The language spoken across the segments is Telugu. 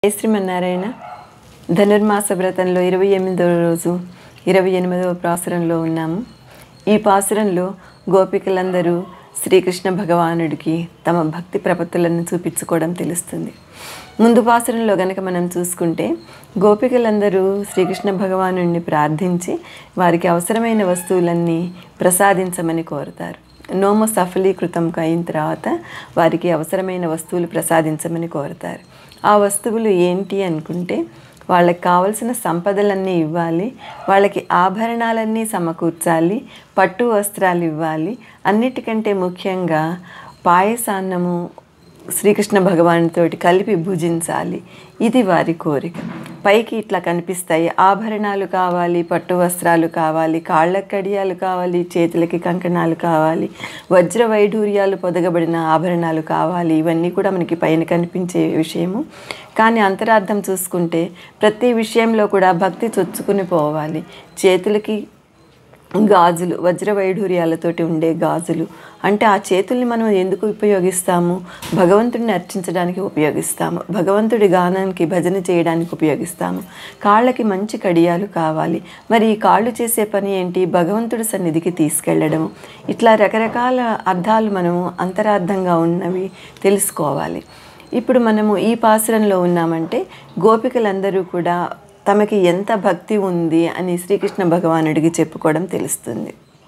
జై శ్రీమన్నారాయణ ధనుర్మాస వ్రతంలో ఇరవై ఎనిమిదవ రోజు ఇరవై ఎనిమిదవ పాసురంలో ఉన్నాము ఈ పాసురంలో గోపికలందరూ శ్రీకృష్ణ భగవానుడికి తమ భక్తి ప్రపత్తులను చూపించుకోవడం తెలుస్తుంది ముందు పాసురంలో గనక మనం చూసుకుంటే గోపికలందరూ శ్రీకృష్ణ భగవానుడిని ప్రార్థించి వారికి అవసరమైన వస్తువులన్నీ ప్రసాదించమని కోరుతారు నోము సఫలీకృతం అయిన తర్వాత వారికి అవసరమైన వస్తువులు ప్రసాదించమని కోరుతారు ఆ వస్తువులు ఏంటి అనుకుంటే వాళ్ళకి కావలసిన సంపదలన్నీ ఇవ్వాలి వాళ్ళకి ఆభరణాలన్నీ సమకూర్చాలి పట్టు వస్త్రాలు ఇవ్వాలి అన్నిటికంటే ముఖ్యంగా పాయసాన్నము శ్రీకృష్ణ భగవానుతోటి కలిపి భుజించాలి ఇది వారి కోరిక పైకి ఇట్లా కనిపిస్తాయి ఆభరణాలు కావాలి పట్టు వస్త్రాలు కావాలి కాళ్ళ కడియాలు కావాలి చేతులకి కంకణాలు కావాలి వజ్ర వైఢూర్యాలు పొదగబడిన ఆభరణాలు కావాలి ఇవన్నీ కూడా మనకి పైన కనిపించే విషయము కానీ అంతరార్థం చూసుకుంటే ప్రతి విషయంలో కూడా భక్తి చొచ్చుకుని పోవాలి చేతులకి గాజులు వజ్ర వైఢూర్యాలతోటి ఉండే గాజులు అంటే ఆ చేతుల్ని మనం ఎందుకు ఉపయోగిస్తాము భగవంతుడిని అర్చించడానికి ఉపయోగిస్తాము భగవంతుడి గానానికి భజన చేయడానికి ఉపయోగిస్తాము కాళ్ళకి మంచి కడియాలు కావాలి మరి ఈ కాళ్ళు చేసే పని ఏంటి భగవంతుడి సన్నిధికి తీసుకెళ్ళడము ఇట్లా రకరకాల అర్థాలు మనము అంతరార్థంగా ఉన్నవి తెలుసుకోవాలి ఇప్పుడు మనము ఈ పాసురంలో ఉన్నామంటే గోపికలందరూ కూడా తమకి ఎంత భక్తి ఉంది అని శ్రీకృష్ణ భగవానుడికి చెప్పుకోవడం తెలుస్తుంది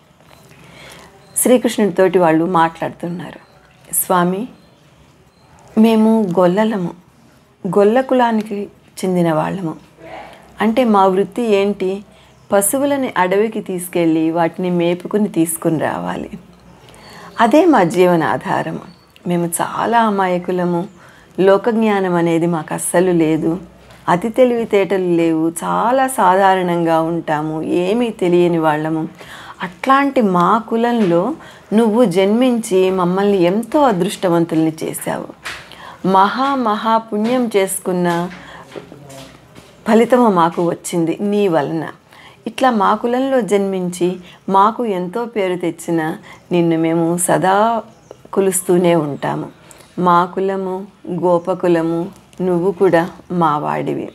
శ్రీకృష్ణుడితోటి వాళ్ళు మాట్లాడుతున్నారు స్వామి మేము గొల్లలము గొల్ల కులానికి చెందిన వాళ్ళము అంటే మా వృత్తి ఏంటి పశువులని అడవికి తీసుకెళ్ళి వాటిని మేపుకుని తీసుకుని రావాలి అదే మా జీవనాధారము మేము చాలా అమాయకులము లోకజ్ఞానం అనేది మాకు అస్సలు లేదు అతి తెలివితేటలు లేవు చాలా సాధారణంగా ఉంటాము ఏమీ తెలియని వాళ్ళము అట్లాంటి మా కులంలో నువ్వు జన్మించి మమ్మల్ని ఎంతో అదృష్టవంతుల్ని చేశావు మహా మహా పుణ్యం చేసుకున్న ఫలితము మాకు వచ్చింది నీ వలన ఇట్లా మా కులంలో జన్మించి మాకు ఎంతో పేరు తెచ్చిన నిన్ను మేము సదా కొలుస్తూనే ఉంటాము మా కులము గోపకులము నువ్వు కూడా మా వాడివి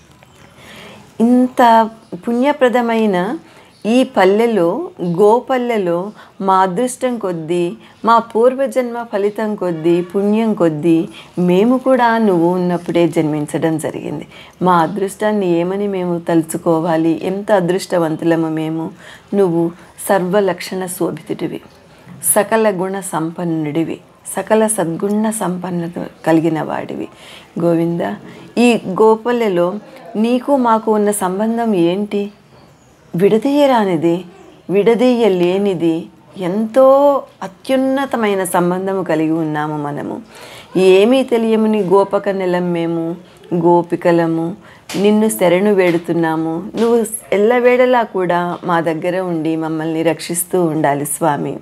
ఇంత పుణ్యప్రదమైన ఈ పల్లెలో గోపల్లెలో మా అదృష్టం కొద్దీ మా పూర్వజన్మ ఫలితం కొద్దీ పుణ్యం కొద్దీ మేము కూడా నువ్వు ఉన్నప్పుడే జన్మించడం జరిగింది మా అదృష్టాన్ని ఏమని మేము తలుచుకోవాలి ఎంత అదృష్టవంతులము మేము నువ్వు సర్వలక్షణ శోభితుడివి సకల గుణ సంపన్నుడివి సకల సద్గుణ సంపన్నత కలిగిన వాడివి గోవింద ఈ గోపల్లెలో నీకు మాకు ఉన్న సంబంధం ఏంటి విడదీయరానిది విడదీయలేనిది ఎంతో అత్యున్నతమైన సంబంధము కలిగి ఉన్నాము మనము ఏమీ తెలియముని గోపక నెలం మేము గోపికలము నిన్ను శరణు వేడుతున్నాము నువ్వు ఎల్లవేళలా కూడా మా దగ్గర ఉండి మమ్మల్ని రక్షిస్తూ ఉండాలి స్వామి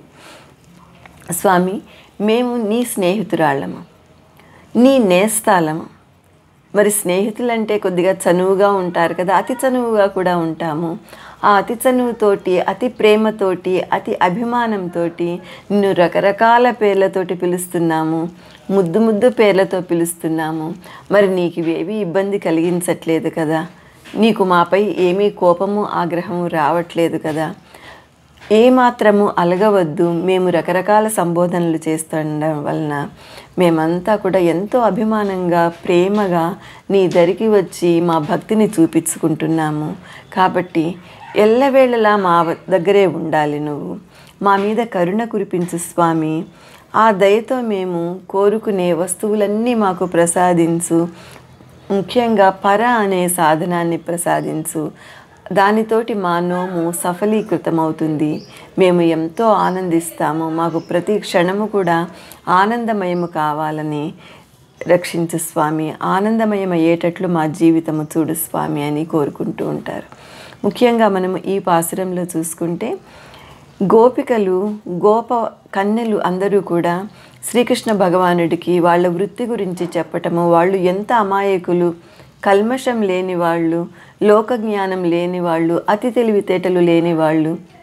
స్వామి మేము నీ స్నేహితురాళ్ళము నీ నేస్తాలము మరి స్నేహితులంటే కొద్దిగా చనువుగా ఉంటారు కదా అతి చనువుగా కూడా ఉంటాము ఆ అతి చనువుతోటి అతి ప్రేమతోటి అతి అభిమానంతో నిన్ను రకరకాల పేర్లతోటి పిలుస్తున్నాము ముద్దు ముద్దు పేర్లతో పిలుస్తున్నాము మరి నీకు ఇవేవి ఇబ్బంది కలిగించట్లేదు కదా నీకు మాపై ఏమీ కోపము ఆగ్రహము రావట్లేదు కదా ఏమాత్రము అలగవద్దు మేము రకరకాల సంబోధనలు చేస్తుండడం వలన మేమంతా కూడా ఎంతో అభిమానంగా ప్రేమగా నీ దరికి వచ్చి మా భక్తిని చూపించుకుంటున్నాము కాబట్టి ఎల్లవేళలా మా దగ్గరే ఉండాలి నువ్వు మా మీద కరుణ కురిపించు స్వామి ఆ దయతో మేము కోరుకునే వస్తువులన్నీ మాకు ప్రసాదించు ముఖ్యంగా పర అనే సాధనాన్ని ప్రసాదించు దానితోటి మా నోము సఫలీకృతమవుతుంది మేము ఎంతో ఆనందిస్తాము మాకు ప్రతి క్షణము కూడా ఆనందమయము కావాలని రక్షించు స్వామి ఆనందమయం అయ్యేటట్లు మా జీవితము చూడు స్వామి అని కోరుకుంటూ ఉంటారు ముఖ్యంగా మనము ఈ పాసురంలో చూసుకుంటే గోపికలు గోప కన్నెలు అందరూ కూడా శ్రీకృష్ణ భగవానుడికి వాళ్ళ వృత్తి గురించి చెప్పటము వాళ్ళు ఎంత అమాయకులు కల్మషం లేని వాళ్ళు లోక జ్ఞానం లేని వాళ్ళు అతి తెలివితేటలు లేని వాళ్ళు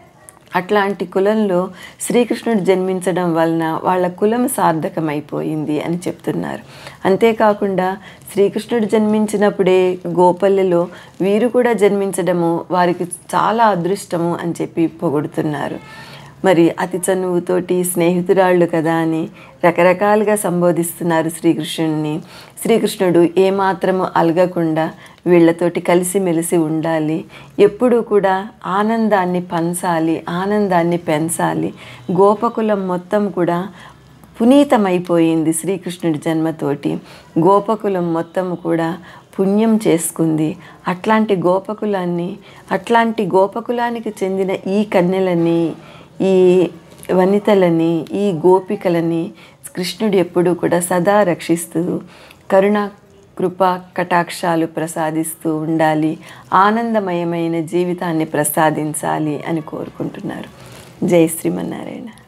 అట్లాంటి కులంలో శ్రీకృష్ణుడు జన్మించడం వలన వాళ్ళ కులం సార్థకమైపోయింది అని చెప్తున్నారు అంతేకాకుండా శ్రీకృష్ణుడు జన్మించినప్పుడే గోపల్లెలో వీరు కూడా జన్మించడము వారికి చాలా అదృష్టము అని చెప్పి పొగుడుతున్నారు మరి అతి చనువుతోటి స్నేహితురాళ్ళు కదా అని రకరకాలుగా సంబోధిస్తున్నారు శ్రీకృష్ణుడిని శ్రీకృష్ణుడు ఏమాత్రము అలగకుండా వీళ్ళతోటి కలిసిమెలిసి ఉండాలి ఎప్పుడూ కూడా ఆనందాన్ని పంచాలి ఆనందాన్ని పెంచాలి గోపకులం మొత్తం కూడా పునీతమైపోయింది శ్రీకృష్ణుడి జన్మతోటి గోపకులం మొత్తం కూడా పుణ్యం చేసుకుంది అట్లాంటి గోపకులాన్ని అట్లాంటి గోపకులానికి చెందిన ఈ కన్యలని ఈ వనితలని ఈ గోపికలని కృష్ణుడు ఎప్పుడూ కూడా సదా రక్షిస్తూ కరుణ కృప కటాక్షాలు ప్రసాదిస్తూ ఉండాలి ఆనందమయమైన జీవితాన్ని ప్రసాదించాలి అని కోరుకుంటున్నారు జై శ్రీమన్నారాయణ